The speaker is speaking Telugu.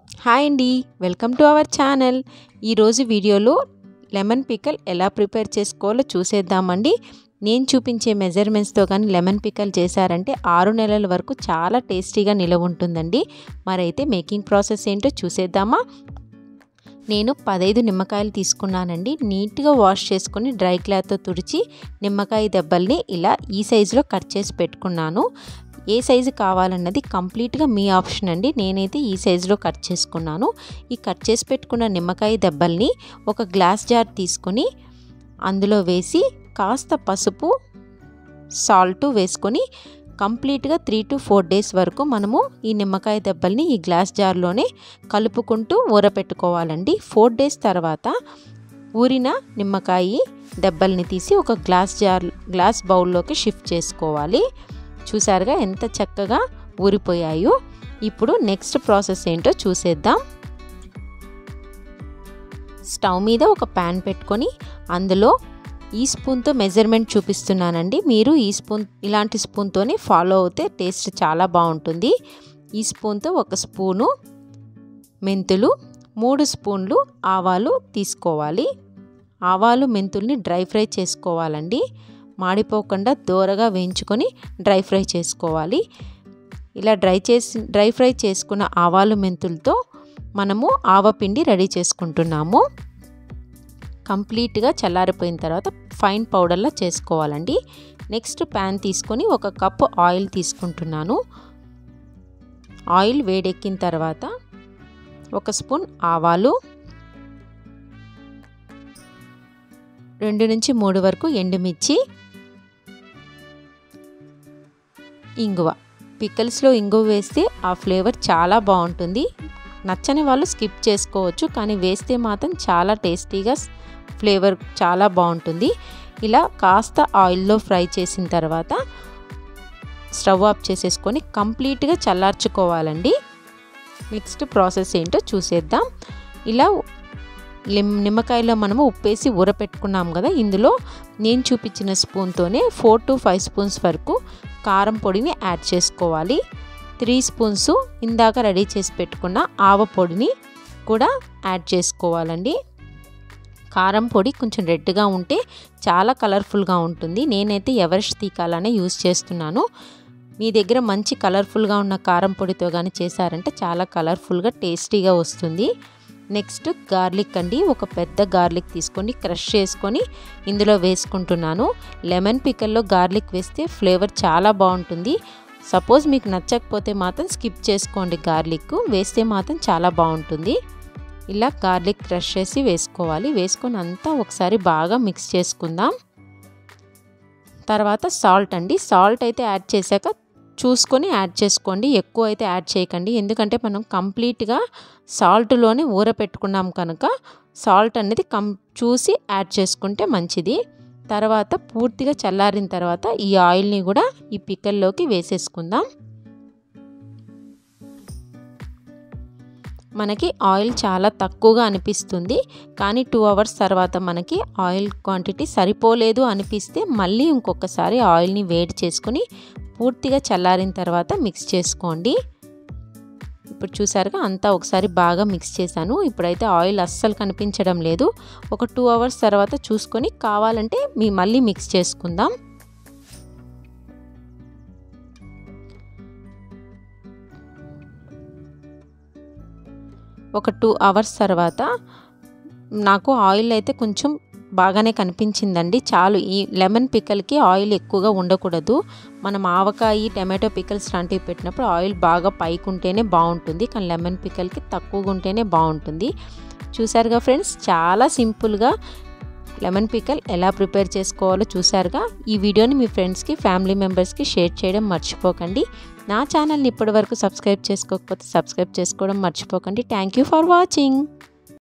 హాయ్ అండి వెల్కమ్ టు అవర్ ఛానల్ ఈరోజు వీడియోలో లెమన్ పికల్ ఎలా ప్రిపేర్ చేసుకోవాలో చూసేద్దామండి నేను చూపించే మెజర్మెంట్స్తో కానీ లెమన్ పికల్ చేశారంటే ఆరు నెలల వరకు చాలా టేస్టీగా నిలవ ఉంటుందండి మరైతే మేకింగ్ ప్రాసెస్ ఏంటో చూసేద్దామా నేను పదైదు నిమ్మకాయలు తీసుకున్నానండి నీట్గా వాష్ చేసుకొని డ్రై క్లాత్తో తుడిచి నిమ్మకాయ దెబ్బల్ని ఇలా ఈ సైజులో కట్ చేసి పెట్టుకున్నాను ఏ సైజు కావాలన్నది కంప్లీట్గా మీ ఆప్షన్ అండి నేనైతే ఈ సైజులో కట్ చేసుకున్నాను ఈ కట్ చేసి పెట్టుకున్న నిమ్మకాయ దెబ్బల్ని ఒక గ్లాస్ జార్ తీసుకొని అందులో వేసి కాస్త పసుపు సాల్ట్ వేసుకొని కంప్లీట్గా త్రీ టు ఫోర్ డేస్ వరకు మనము ఈ నిమ్మకాయ దెబ్బల్ని ఈ గ్లాస్ జార్లోనే కలుపుకుంటూ ఊరపెట్టుకోవాలండి ఫోర్ డేస్ తర్వాత ఊరిన నిమ్మకాయ దెబ్బల్ని తీసి ఒక గ్లాస్ జార్ గ్లాస్ బౌల్లోకి షిఫ్ట్ చేసుకోవాలి చూసారుగా ఎంత చక్కగా ఊరిపోయాయో ఇప్పుడు నెక్స్ట్ ప్రాసెస్ ఏంటో చూసేద్దాం స్టవ్ మీద ఒక ప్యాన్ పెట్టుకొని అందులో ఈ స్పూన్తో మెజర్మెంట్ చూపిస్తున్నానండి మీరు ఈ స్పూన్ ఇలాంటి స్పూన్తోనే ఫాలో అవుతే టేస్ట్ చాలా బాగుంటుంది ఈ స్పూన్తో ఒక స్పూను మెంతులు మూడు స్పూన్లు ఆవాలు తీసుకోవాలి ఆవాలు మెంతుల్ని డ్రై ఫ్రై చేసుకోవాలండి మాడిపోకుండా దూరగా వేయించుకొని డ్రై ఫ్రై చేసుకోవాలి ఇలా డ్రై చేసి డ్రై ఫ్రై చేసుకున్న ఆవాలు మెంతులతో మనము ఆవపిండి రెడీ చేసుకుంటున్నాము కంప్లీట్గా చల్లారిపోయిన తర్వాత ఫైన్ పౌడర్లా చేసుకోవాలండి నెక్స్ట్ ప్యాన్ తీసుకొని ఒక కప్పు ఆయిల్ తీసుకుంటున్నాను ఆయిల్ వేడెక్కిన తర్వాత ఒక స్పూన్ ఆవాలు రెండు నుంచి మూడు వరకు ఎండుమిర్చి ఇంగువ పిక్కల్స్లో ఇంగువ వేస్తే ఆ ఫ్లేవర్ చాలా బాగుంటుంది నచ్చని వాళ్ళు స్కిప్ చేసుకోవచ్చు కానీ వేస్తే మాత్రం చాలా టేస్టీగా ఫ్లేవర్ చాలా బాగుంటుంది ఇలా కాస్త ఆయిల్లో ఫ్రై చేసిన తర్వాత స్టవ్ ఆఫ్ చేసేసుకొని కంప్లీట్గా చల్లార్చుకోవాలండి నెక్స్ట్ ప్రాసెస్ ఏంటో చూసేద్దాం ఇలా నిమ్మకాయలో మనము ఉప్పేసి ఊరపెట్టుకున్నాం కదా ఇందులో నేను చూపించిన స్పూన్తోనే ఫోర్ టు ఫైవ్ స్పూన్స్ వరకు కారం పొడిని యాడ్ చేసుకోవాలి త్రీ స్పూన్స్ ఇందాక రెడీ చేసి పెట్టుకున్న ఆవ పొడిని కూడా యాడ్ చేసుకోవాలండి కారం పొడి కొంచెం రెడ్గా ఉంటే చాలా కలర్ఫుల్గా ఉంటుంది నేనైతే ఎవరెస్ట్ తీకాలనే యూస్ చేస్తున్నాను మీ దగ్గర మంచి కలర్ఫుల్గా ఉన్న కారం పొడితో కానీ చేశారంటే చాలా కలర్ఫుల్గా టేస్టీగా వస్తుంది నెక్స్ట్ గార్లిక్ అండి ఒక పెద్ద గార్లిక్ తీసుకొని క్రష్ చేసుకొని ఇందులో వేసుకుంటున్నాను లెమన్ పికల్లో గార్లిక్ వేస్తే ఫ్లేవర్ చాలా బాగుంటుంది సపోజ్ మీకు నచ్చకపోతే మాత్రం స్కిప్ చేసుకోండి గార్లిక్ వేస్తే మాత్రం చాలా బాగుంటుంది ఇలా గార్లిక్ క్రష్ చేసి వేసుకోవాలి వేసుకొని అంతా ఒకసారి బాగా మిక్స్ చేసుకుందాం తర్వాత సాల్ట్ అండి సాల్ట్ అయితే యాడ్ చేశాక చూసుకొని యాడ్ చేసుకోండి ఎక్కువ అయితే యాడ్ చేయకండి ఎందుకంటే మనం కంప్లీట్గా సాల్ట్లోనే ఊరపెట్టుకున్నాం కనుక సాల్ట్ అనేది కం చూసి యాడ్ చేసుకుంటే మంచిది తర్వాత పూర్తిగా చల్లారిన తర్వాత ఈ ఆయిల్ని కూడా ఈ పిక్కల్లోకి వేసేసుకుందాం మనకి ఆయిల్ చాలా తక్కువగా అనిపిస్తుంది కానీ టూ అవర్స్ తర్వాత మనకి ఆయిల్ క్వాంటిటీ సరిపోలేదు అనిపిస్తే మళ్ళీ ఇంకొకసారి ఆయిల్ని వేడి చేసుకొని పూర్తిగా చల్లారిన తర్వాత మిక్స్ చేసుకోండి ఇప్పుడు చూసారుగా అంతా ఒకసారి బాగా మిక్స్ చేశాను ఇప్పుడైతే ఆయిల్ అస్సలు కనిపించడం లేదు ఒక టూ అవర్స్ తర్వాత చూసుకొని కావాలంటే మీ మళ్ళీ మిక్స్ చేసుకుందాం ఒక టూ అవర్స్ తర్వాత నాకు ఆయిల్ అయితే కొంచెం బాగానే కనిపించిందండి చాలు ఈ లెమన్ పిక్కల్కి ఆయిల్ ఎక్కువగా ఉండకూడదు మనం ఆవకాయ టమాటో పిక్కల్స్ లాంటివి పెట్టినప్పుడు ఆయిల్ బాగా పైకి ఉంటేనే బాగుంటుంది కానీ లెమన్ పిక్కల్కి తక్కువగా ఉంటేనే బాగుంటుంది చూసారుగా ఫ్రెండ్స్ చాలా సింపుల్గా లెమన్ పికల్ ఎలా ప్రిపేర్ చేసుకోవాలో చూసారుగా ఈ వీడియోని మీ ఫ్రెండ్స్కి ఫ్యామిలీ మెంబర్స్కి షేర్ చేయడం మర్చిపోకండి నా ఛానల్ని ఇప్పటివరకు సబ్స్క్రైబ్ చేసుకోకపోతే సబ్స్క్రైబ్ చేసుకోవడం మర్చిపోకండి థ్యాంక్ యూ ఫర్ వాచింగ్